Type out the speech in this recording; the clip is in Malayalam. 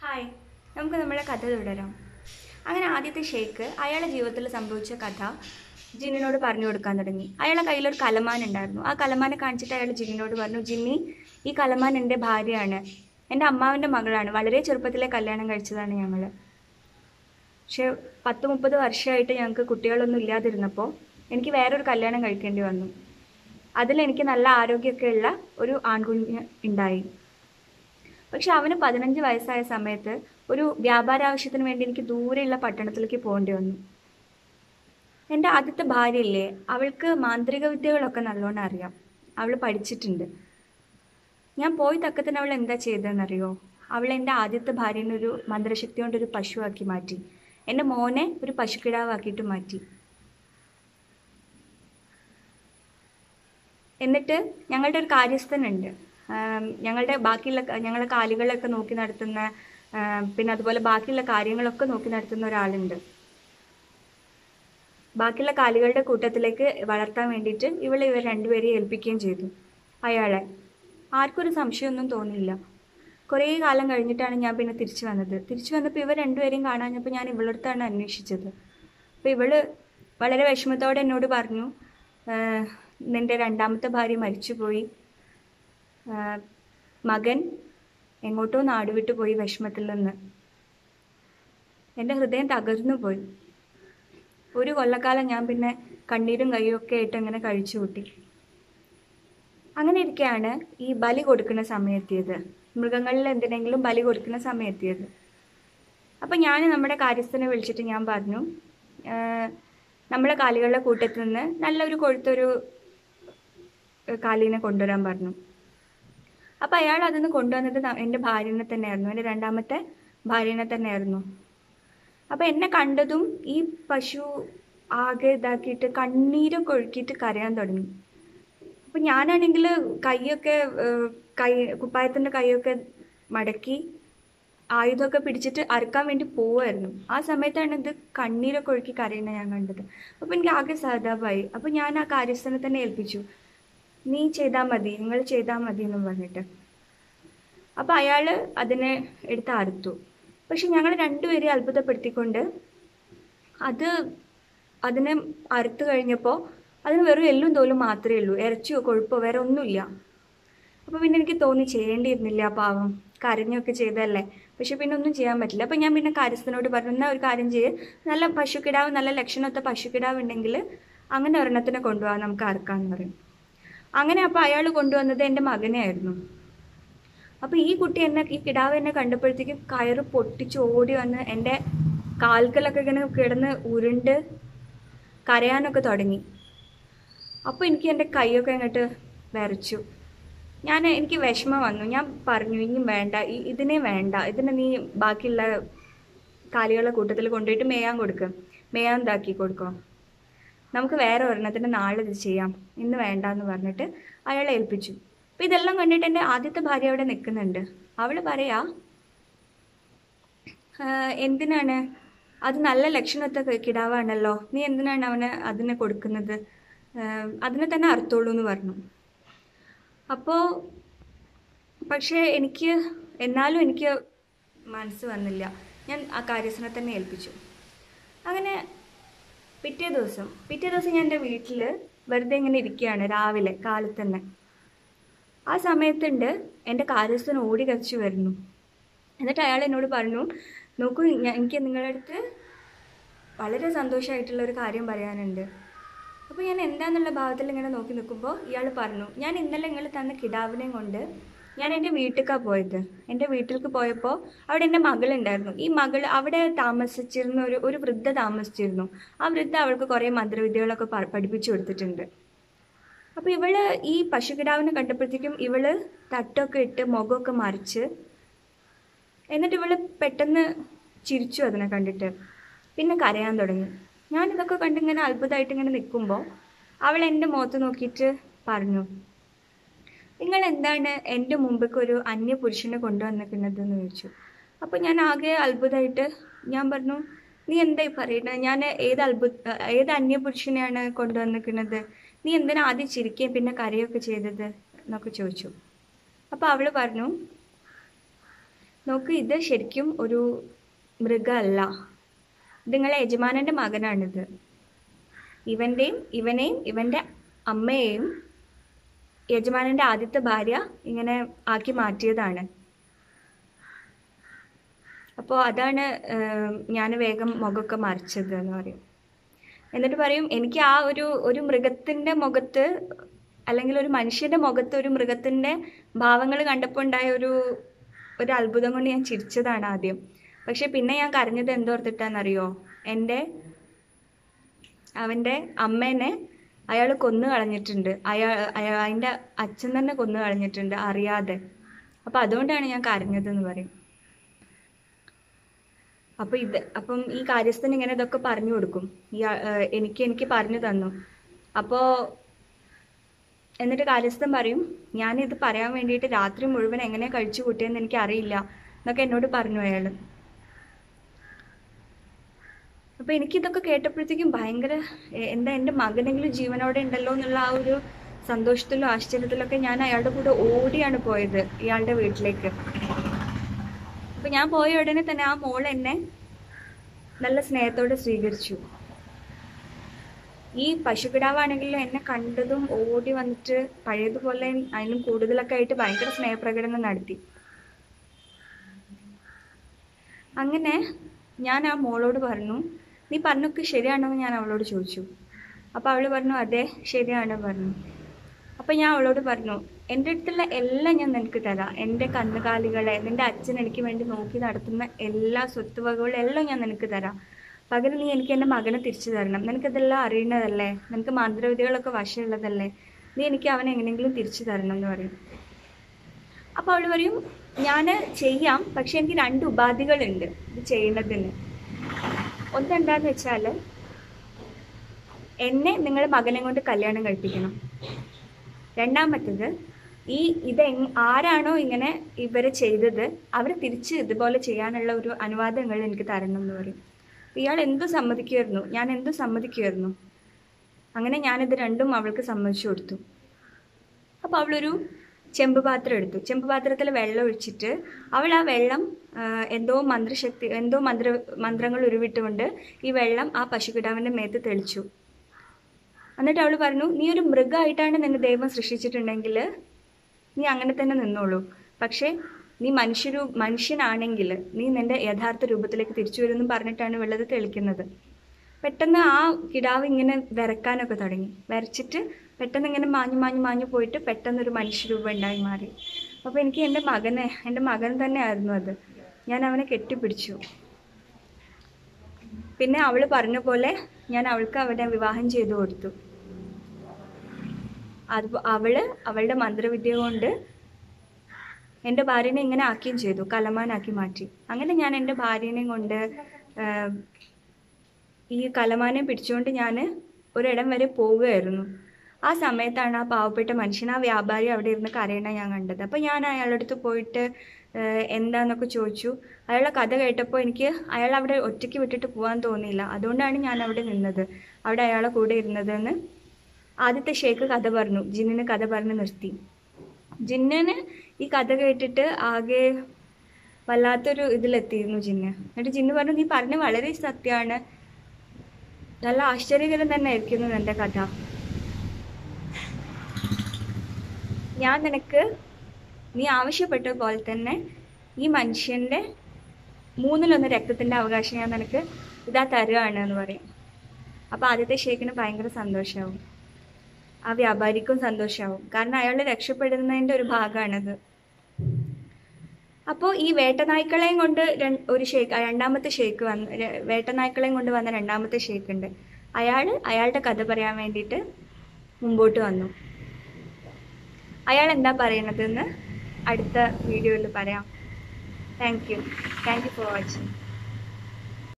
ഹായ് നമുക്ക് നമ്മുടെ കഥ തുടരാം അങ്ങനെ ആദ്യത്തെ ഷെയ്ക്ക് അയാളുടെ ജീവിതത്തിൽ സംഭവിച്ച കഥ ജിന്നിനോട് പറഞ്ഞു കൊടുക്കാൻ തുടങ്ങി അയാളുടെ കയ്യിലൊരു കലമാൻ ഉണ്ടായിരുന്നു ആ കലമാനെ കാണിച്ചിട്ട് അയാൾ ജിന്നിനോട് പറഞ്ഞു ജിന്നി ഈ കലമാൻ എൻ്റെ ഭാര്യയാണ് എൻ്റെ അമ്മാവിൻ്റെ മകളാണ് വളരെ ചെറുപ്പത്തിലെ കല്യാണം കഴിച്ചതാണ് ഞങ്ങൾ പക്ഷെ പത്ത് മുപ്പത് വർഷമായിട്ട് ഞങ്ങൾക്ക് കുട്ടികളൊന്നും ഇല്ലാതിരുന്നപ്പോൾ എനിക്ക് വേറൊരു കല്യാണം കഴിക്കേണ്ടി വന്നു അതിലെനിക്ക് നല്ല ആരോഗ്യമൊക്കെ ഉള്ള ഒരു ആൺകുഞ്ഞ് ഉണ്ടായി പക്ഷെ അവന് പതിനഞ്ച് വയസ്സായ സമയത്ത് ഒരു വ്യാപാര ആവശ്യത്തിന് വേണ്ടി എനിക്ക് ദൂരെയുള്ള പട്ടണത്തിലേക്ക് പോകേണ്ടി വന്നു എൻ്റെ ആദ്യത്തെ ഭാര്യയില്ലേ അവൾക്ക് മാന്ത്രിക വിദ്യകളൊക്കെ നല്ലോണം അറിയാം അവൾ പഠിച്ചിട്ടുണ്ട് ഞാൻ പോയി തക്കത്തിന് അവൾ എന്താ ചെയ്തതെന്നറിയോ അവൾ എൻ്റെ ആദ്യത്തെ ഭാര്യനെ ഒരു മന്ത്രശക്തി കൊണ്ട് ഒരു പശുവാക്കി മാറ്റി എൻ്റെ മോനെ ഒരു പശുക്കിടാവാക്കിയിട്ട് മാറ്റി എന്നിട്ട് ഞങ്ങളുടെ ഒരു കാര്യസ്ഥനുണ്ട് ആം, ഞങ്ങളുടെ ബാക്കിയുള്ള ഞങ്ങളുടെ കാലികളൊക്കെ നോക്കി നടത്തുന്ന ആം, പിന്നെ അതുപോലെ ബാക്കിയുള്ള കാര്യങ്ങളൊക്കെ നോക്കി നടത്തുന്ന ഒരാളുണ്ട് ബാക്കിയുള്ള കാലികളുടെ കൂട്ടത്തിലേക്ക് വളർത്താൻ വേണ്ടിയിട്ട് ഇവളെ ഇവർ രണ്ടുപേരെയും ഏൽപ്പിക്കുകയും ചെയ്തു അയാളെ ആർക്കും ഒരു സംശയമൊന്നും തോന്നിയില്ല കുറേ കാലം കഴിഞ്ഞിട്ടാണ് ഞാൻ പിന്നെ തിരിച്ചു വന്നത് തിരിച്ചു വന്നപ്പോൾ ഇവർ രണ്ടുപേരെയും കാണാഞ്ഞപ്പോൾ ഞാൻ ഇവളടുത്താണ് അന്വേഷിച്ചത് അപ്പോൾ ഇവള് വളരെ വിഷമത്തോടെ എന്നോട് പറഞ്ഞു "ആഹ്, നിന്റെ രണ്ടാമത്തെ ഭാര്യ മരിച്ചുപോയി ആഹ്, മകൻ എങ്ങോട്ടോ നാടുവിട്ടു പോയി വിഷമത്തിൽ നിന്ന് എൻ്റെ ഹൃദയം തകർന്നു പോയി ഒരു കൊല്ലക്കാലം ഞാൻ പിന്നെ കണ്ണീരും കയ്യും ഒക്കെ ആയിട്ട് അങ്ങനെ കഴിച്ചു കൂട്ടി അങ്ങനെ ഇരിക്കെയാണ് ഈ ബലി കൊടുക്കുന്ന സമയത്തിയത് മൃഗങ്ങളിൽ എന്തിനെങ്കിലും ബലി കൊടുക്കുന്ന സമയത്തിയത് അപ്പം ഞാൻ നമ്മുടെ കാര്യസ്ഥനെ വിളിച്ചിട്ട് ഞാൻ പറഞ്ഞു "ആഹ്, നമ്മളെ കാലികളുടെ കൂട്ടത്തിൽ നിന്ന് നല്ലൊരു കൊഴുത്തൊരു ഏഹ്, കാലീനെ കൊണ്ടുവരാൻ പറഞ്ഞു അപ്പം അയാൾ അതിന് കൊണ്ടുവന്നത് ന- എൻ്റെ ഭാര്യനെ തന്നെയായിരുന്നു എൻ്റെ രണ്ടാമത്തെ ഭാര്യനെ തന്നെയായിരുന്നു അപ്പം എന്നെ കണ്ടതും ഈ പശു ആകെ ഇതാക്കിയിട്ട് കണ്ണീരൊക്കെ ഒഴുക്കിയിട്ട് കരയാൻ തുടങ്ങി അപ്പം ഞാനാണെങ്കിൽ കൈയൊക്കെ ഏഹ്, കൈ കുപ്പായത്തിൻ്റെ കൈയൊക്കെ മടക്കി ആയുധമൊക്കെ പിടിച്ചിട്ട് അറുക്കാൻ വേണ്ടി പോവായിരുന്നു ആ സമയത്താണ് ഇത് കണ്ണീരൊക്കെ ഒഴുക്കി കരയുന്നത് ഞാൻ കണ്ടത് അപ്പം എനിക്ക് ആകെ സഹതാപമായി അപ്പം ഞാൻ ആ കാര്യസ്ഥനെ തന്നെ ഏൽപ്പിച്ചു നീ ചെയ്താൽ മതി നിങ്ങൾ ചെയ്താൽ മതി എന്ന് പറഞ്ഞിട്ട് അപ്പം അയാൾ അതിനെ എടുത്ത് അറുത്തു പക്ഷെ ഞങ്ങൾ രണ്ടുപേരെയും അത്ഭുതപ്പെടുത്തിക്കൊണ്ട് അത് അതിനെ അറുത്ത് കഴിഞ്ഞപ്പോൾ അതിന് വെറും എല്ലും തോലും മാത്രമേ ഉള്ളൂ ഇറച്ചിയോ കൊഴുപ്പോ വേറെ ഒന്നുമില്ല അപ്പോൾ പിന്നെ എനിക്ക് തോന്നി ചെയ്യേണ്ടിയിരുന്നില്ല പാവം കരഞ്ഞൊക്കെ ചെയ്തതല്ലേ പക്ഷെ പിന്നെ ഒന്നും ചെയ്യാൻ പറ്റില്ല അപ്പോൾ ഞാൻ പിന്നെ കാര്യസ്ഥനോട് പറഞ്ഞു എന്നാൽ ഒരു കാര്യം ചെയ്യ് നല്ല പശുക്കിടാവ് നല്ല ലക്ഷണത്തെ പശുക്കിടാവ് ഉണ്ടെങ്കിൽ അങ്ങനെ ഒരെണ്ണത്തിനെ കൊണ്ടുപോകാൻ നമുക്ക് അറക്കാമെന്ന് പറയും അങ്ങനെ അപ്പോൾ അയാൾ കൊണ്ടുവന്നത് എൻ്റെ മകനെയായിരുന്നു അപ്പോൾ ഈ കുട്ടി എന്നെ ഈ കിടാവ് എന്നെ കണ്ടപ്പോഴത്തേക്കും കയറ് പൊട്ടിച്ച് ഓടി വന്ന് എൻ്റെ കാൽക്കലൊക്കെ ഇങ്ങനെ കിടന്ന് ഉരുണ്ട് കരയാനൊക്കെ തുടങ്ങി അപ്പോൾ എനിക്ക് എൻ്റെ കൈയൊക്കെ അങ്ങോട്ട് വിറച്ചു ഞാൻ എനിക്ക് വിഷമം വന്നു ഞാൻ പറഞ്ഞു ഇനിയും വേണ്ട ഈ- ഇതിനെ വേണ്ട ഇതിനെ നീ ബാക്കിയുള്ള കാലികളുടെ കൂട്ടത്തിൽ കൊണ്ടുപോയിട്ട് മേയാൻ കൊടുക്കും മേയാൻ ഇതാക്കി കൊടുക്കും നമുക്ക് വേറെ ഒരെണ്ണത്തിന് നാളെ ഇത് ചെയ്യാം ഇന്ന് വേണ്ട എന്ന് പറഞ്ഞിട്ട് അയാളെ ഏൽപ്പിച്ചു അപ്പം ഇതെല്ലാം കണ്ടിട്ട് എൻ്റെ ആദ്യത്തെ ഭാര്യ അവിടെ നിൽക്കുന്നുണ്ട് അവൾ പറയാ "ആഹ്, എന്തിനാണ് അത് നല്ല ലക്ഷണത്തെ ക- കിടാവാണല്ലോ നീ എന്തിനാണ് അവന് അതിനെ കൊടുക്കുന്നത് ആഹ്, അതിനെ തന്നെ അറുത്തോളൂ എന്ന് പറഞ്ഞു അപ്പോൾ പക്ഷേ എനിക്ക് എന്നാലും എനിക്ക് മനസ്സ് വന്നില്ല ഞാൻ ആ കാര്യസ്ഥനെ തന്നെ ഏൽപ്പിച്ചു അങ്ങനെ പിറ്റേ ദിവസം പിറ്റേ ദിവസം ഞാൻ എൻ്റെ വീട്ടിൽ വെറുതെ ഇങ്ങനെ ഇരിക്കുകയാണ് രാവിലെ കാലത്ത് തന്നെ ആ സമയത്തുണ്ട് എൻ്റെ കാര്യസ്ഥൻ ഓടി കച്ചു വരുന്നു എന്നിട്ട് അയാൾ എന്നോട് പറഞ്ഞു നോക്കൂ ഞാൻ എനിക്ക് നിങ്ങളുടെ അടുത്ത് വളരെ സന്തോഷമായിട്ടുള്ള ഒരു കാര്യം പറയാനുണ്ട് അപ്പോൾ ഞാൻ എന്താന്നുള്ള ഭാവത്തിൽ ഇങ്ങനെ നോക്കി നിൽക്കുമ്പോൾ ഇയാൾ പറഞ്ഞു ഞാൻ ഇന്നലെ നിങ്ങൾ തന്ന കിടാവിനെയും കൊണ്ട് ഞാൻ എൻ്റെ വീട്ടിലേക്കാണ് പോയത് എൻ്റെ വീട്ടിലേക്ക് പോയപ്പോൾ അവിടെ എൻ്റെ മകളുണ്ടായിരുന്നു ഈ മകൾ അവിടെ താമസിച്ചിരുന്ന ഒരു ഒരു വൃദ്ധ താമസിച്ചിരുന്നു ആ വൃദ്ധ അവൾക്ക് കുറേ മന്ത്രവിദ്യകളൊക്കെ പ- പഠിപ്പിച്ചു കൊടുത്തിട്ടുണ്ട് അപ്പോൾ ഇവള് ഈ പശുക്കിടാവിനെ കണ്ടപ്പോഴത്തേക്കും ഇവള് തട്ടൊക്കെ ഇട്ട് മുഖമൊക്കെ മറിച്ച് എന്നിട്ട് ഇവള് പെട്ടെന്ന് ചിരിച്ചു അതിനെ കണ്ടിട്ട് പിന്നെ കരയാൻ തുടങ്ങി ഞാൻ ഇതൊക്കെ കണ്ട് ഇങ്ങനെ അത്ഭുതമായിട്ട് ഇങ്ങനെ നിൽക്കുമ്പോൾ അവൾ എൻ്റെ മുഖത്ത് നോക്കിയിട്ട് പറഞ്ഞു നിങ്ങൾ എന്താണ് എൻ്റെ മുമ്പേക്ക് ഒരു അന്യ പുരുഷനെ കൊണ്ടുവന്നിരിക്കുന്നത് എന്ന് ചോദിച്ചു അപ്പോൾ ഞാൻ ആകെ അത്ഭുതമായിട്ട് ഞാൻ പറഞ്ഞു നീ എന്തായി പറയുന്നത് ഞാൻ ഏത് അത്ഭുത ഏത് അന്യ പുരുഷനെയാണ് കൊണ്ടുവന്നിരിക്കുന്നത് നീ എന്തിനാ ആദ്യം ചിരിക്കുകയും പിന്നെ കരയൊക്കെ ചെയ്തത് എന്നൊക്കെ ചോദിച്ചു അപ്പോൾ അവൾ പറഞ്ഞു നോക്ക് ഇത് ശരിക്കും ഒരു മൃഗമല്ല ഇത് നിങ്ങളെ യജമാനൻ്റെ മകനാണിത് ഇവൻ്റെയും ഇവനെയും ഇവൻ്റെ അമ്മയെയും യജമാനൻ്റെ ആദ്യത്തെ ഭാര്യ ഇങ്ങനെ ആക്കി മാറ്റിയതാണ് അപ്പോൾ അതാണ് ഞാൻ വേഗം മുഖമൊക്കെ മറിച്ചത് എന്ന് പറയും എന്നിട്ട് പറയും എനിക്ക് ആ ഒരു ഒരു മൃഗത്തിൻ്റെ മുഖത്ത് അല്ലെങ്കിൽ ഒരു മനുഷ്യൻ്റെ മുഖത്ത് ഒരു മൃഗത്തിൻ്റെ ഭാവങ്ങൾ കണ്ടപ്പോൾ ഉണ്ടായ ഒരു ഒരു അത്ഭുതം കൊണ്ട് ഞാൻ ചിരിച്ചതാണ് ആദ്യം പക്ഷെ പിന്നെ ഞാൻ കരഞ്ഞത് എന്തോർത്തിട്ടാണെന്നറിയോ എൻ്റെ അവൻ്റെ അമ്മേനെ അയാൾ കൊന്നു കളഞ്ഞിട്ടുണ്ട് അയാൾ അയാൾ അതിൻ്റെ അച്ഛൻ തന്നെ കൊന്നു കളഞ്ഞിട്ടുണ്ട് അറിയാതെ അപ്പം അതുകൊണ്ടാണ് ഞാൻ കരഞ്ഞതെന്ന് പറയും അപ്പോൾ ഇത് അപ്പം ഈ കാര്യസ്ഥൻ ഇങ്ങനെ ഇതൊക്കെ പറഞ്ഞു കൊടുക്കും ഈ ആ- ഏഹ് എനിക്ക് എനിക്ക് പറഞ്ഞു തന്നു അപ്പോൾ എന്നിട്ട് കാര്യസ്ഥൻ പറയും ഞാനിത് പറയാൻ വേണ്ടിയിട്ട് രാത്രി മുഴുവൻ എങ്ങനെ കഴിച്ചു കൂട്ടിയെന്ന് എനിക്ക് അറിയില്ല എന്നൊക്കെ എന്നോട് പറഞ്ഞു അയാൾ അപ്പോൾ എനിക്കിതൊക്കെ കേട്ടപ്പോഴത്തേക്കും ഭയങ്കര എ- എന്താ എൻ്റെ മകനെങ്കിലും ജീവനോടെ ഉണ്ടല്ലോ എന്നുള്ള ആ ഒരു സന്തോഷത്തിലും ആശ്ചര്യത്തിലൊക്കെ ഞാൻ അയാളുടെ കൂടെ ഓടിയാണ് പോയത് ഇയാളുടെ വീട്ടിലേക്ക് അപ്പൊ ഞാൻ പോയ ഉടനെ തന്നെ ആ മോൾ എന്നെ നല്ല സ്നേഹത്തോടെ സ്വീകരിച്ചു ഈ പശുക്കിടാവാണെങ്കിൽ എന്നെ കണ്ടതും ഓടി വന്നിട്ട് പഴയതുപോലെ അതിനും കൂടുതലൊക്കെ ആയിട്ട് ഭയങ്കര സ്നേഹപ്രകടനം നടത്തി അങ്ങനെ ഞാൻ ആ മോളോട് പറഞ്ഞു നീ പറഞ്ഞൊക്കെ ശരിയാണോ എന്ന് ഞാൻ അവളോട് ചോദിച്ചു അപ്പോൾ അവൾ പറഞ്ഞു അതെ ശരിയാണ് പറഞ്ഞു അപ്പം ഞാൻ അവളോട് പറഞ്ഞു എൻ്റെ അടുത്തുള്ള എല്ലാം ഞാൻ നിനക്ക് തരാം എൻ്റെ കന്നുകാലികളെ നിൻ്റെ അച്ഛൻ എനിക്ക് വേണ്ടി നോക്കി നടത്തുന്ന എല്ലാ സ്വത്തുവകകളും എല്ലാം ഞാൻ നിനക്ക് തരാം പകരം നീ എനിക്ക് എൻ്റെ മകനെ തിരിച്ചു തരണം നിനക്കിതെല്ലാം അറിയുന്നതല്ലേ നിനക്ക് മന്ത്രവിദ്യകളൊക്കെ വശമുള്ളതല്ലേ നീ എനിക്ക് അവനെ എങ്ങനെയെങ്കിലും തിരിച്ചു തരണം എന്ന് പറയും അപ്പോൾ അവൾ പറയും ഞാൻ ചെയ്യാം പക്ഷെ എനിക്ക് രണ്ട് ഉപാധികളുണ്ട് ഇത് ചെയ്യുന്നതിന് ഒന്നെന്താന്ന് വെച്ചാൽ എന്നെ നിങ്ങളുടെ മകനെ കൊണ്ട് കല്യാണം കഴിപ്പിക്കണം രണ്ടാമത്തത് ഈ ഇത് എങ്- ആരാണോ ഇങ്ങനെ ഇവരെ ചെയ്തത് അവരെ തിരിച്ച് ഇതുപോലെ ചെയ്യാനുള്ള ഒരു അനുവാദങ്ങൾ എനിക്ക് തരണം എന്ന് പറയും അപ്പൊ ഇയാൾ എന്തു സമ്മതിക്കുമായിരുന്നു ഞാൻ എന്തു സമ്മതിക്കുമായിരുന്നു അങ്ങനെ ഞാനിത് രണ്ടും അവൾക്ക് സമ്മതിച്ചു കൊടുത്തു അപ്പോൾ അവളൊരു ചെമ്പ് പാത്രം എടുത്തു ചെമ്പ് പാത്രത്തിൽ വെള്ളം ഒഴിച്ചിട്ട് അവൾ ആ വെള്ളം ആ, എന്തോ മന്ത്രശക്തി എന്തോ മന്ത്ര മന്ത്രങ്ങൾ ഉരുവിട്ടുകൊണ്ട് ഈ വെള്ളം ആ പശുക്കിടാവിൻ്റെ മേത്ത് തെളിച്ചു എന്നിട്ട് അവൾ പറഞ്ഞു നീ ഒരു മൃഗമായിട്ടാണ് നിന്നെ ദൈവം സൃഷ്ടിച്ചിട്ടുണ്ടെങ്കിൽ നീ അങ്ങനെ തന്നെ നിന്നോളൂ പക്ഷേ നീ മനുഷ്യരൂ മനുഷ്യനാണെങ്കിൽ നീ നിന്റെ യഥാർത്ഥ രൂപത്തിലേക്ക് തിരിച്ചു വരുമെന്നും പറഞ്ഞിട്ടാണ് വെള്ളത് തെളിക്കുന്നത് പെട്ടെന്ന് ആ കിടാവ് ഇങ്ങനെ വിറക്കാനൊക്കെ തുടങ്ങി വരച്ചിട്ട് പെട്ടെന്ന് ഇങ്ങനെ മാഞ്ഞു മാഞ്ഞു മാഞ്ഞു പോയിട്ട് പെട്ടെന്ന് ഒരു മനുഷ്യരൂപം ഉണ്ടായി മാറി അപ്പോൾ എനിക്ക് എൻ്റെ മകനെ എൻ്റെ മകൻ തന്നെയായിരുന്നു അത് ഞാൻ അവനെ കെട്ടിപ്പിടിച്ചു പിന്നെ അവൾ പറഞ്ഞ പോലെ ഞാൻ അവൾക്ക് അവനെ വിവാഹം ചെയ്തു കൊടുത്തു അത് അവള് അവളുടെ മന്ത്രവിദ്യ കൊണ്ട് എൻ്റെ ഭാര്യനെ ഇങ്ങനെ ആക്കുകയും ചെയ്തു കലമാനാക്കി മാറ്റി അങ്ങനെ ഞാൻ എൻ്റെ ഭാര്യനെയും കൊണ്ട് ആഹ്, ഈ കലമാനെ പിടിച്ചുകൊണ്ട് ഞാൻ ഒരിടം വരെ പോവുകയായിരുന്നു ആ സമയത്താണ് ആ പാവപ്പെട്ട മനുഷ്യൻ ആ വ്യാപാരി അവിടെ ഇരുന്ന് കരയണ ഞാൻ കണ്ടത് അപ്പോൾ ഞാൻ അയാളുടെ അടുത്ത് പോയിട്ട് ആഹ്, എന്താന്നൊക്കെ ചോദിച്ചു അയാളുടെ കഥ കേട്ടപ്പോൾ എനിക്ക് അയാൾ അവിടെ ഒറ്റയ്ക്ക് വിട്ടിട്ട് പോകാൻ തോന്നിയില്ല അതുകൊണ്ടാണ് ഞാൻ അവിടെ നിന്നത് അവിടെ അയാളെ കൂടെ ഇരുന്നതെന്ന് ആദ്യത്തെ ഷേക്ക് കഥ പറഞ്ഞു ജിന്നിന് കഥ പറഞ്ഞ് നിർത്തി ജിന്നിന് ഈ കഥ കേട്ടിട്ട് ആകെ വല്ലാത്തൊരു ഇതിലെത്തിയിരുന്നു ജിന്ന് എന്നിട്ട് ജിന്ന് പറഞ്ഞു നീ പറഞ്ഞ വളരെ സത്യമാണ് നല്ല ആശ്ചര്യകരം തന്നെ ആയിരിക്കുന്നു എൻ്റെ കഥ ഞാൻ നിനക്ക് നീ ആവശ്യപ്പെട്ട പോലെ തന്നെ ഈ മനുഷ്യൻ്റെ മൂന്നിലൊന്ന് രക്തത്തിൻ്റെ അവകാശം ഞാൻ നിനക്ക് ഇതാ തരുകയാണ് എന്ന് പറയും അപ്പോൾ ആദ്യത്തെ ഷേക്കിന് ഭയങ്കര സന്തോഷമാവും ആ വ്യാപാരിക്കും സന്തോഷമാവും കാരണം അയാൾ രക്ഷപ്പെടുന്നതിൻ്റെ ഒരു ഭാഗമാണത് അപ്പോൾ ഈ വേട്ടനായ്ക്കളെയും കൊണ്ട് ര- ഒരു ഷേക്ക് രണ്ടാമത്തെ ഷേക്ക് വന്ന് ര- വേട്ടനായ്ക്കളെയും കൊണ്ട് വന്ന രണ്ടാമത്തെ ഷേക്ക് ഉണ്ട് അയാൾ അയാളുടെ കഥ പറയാൻ വേണ്ടിയിട്ട് മുമ്പോട്ട് വന്നു അയാൾ എന്താ പറയണതെന്ന് അടുത്ത വീഡിയോയിൽ പറയാം thank you thank you for watching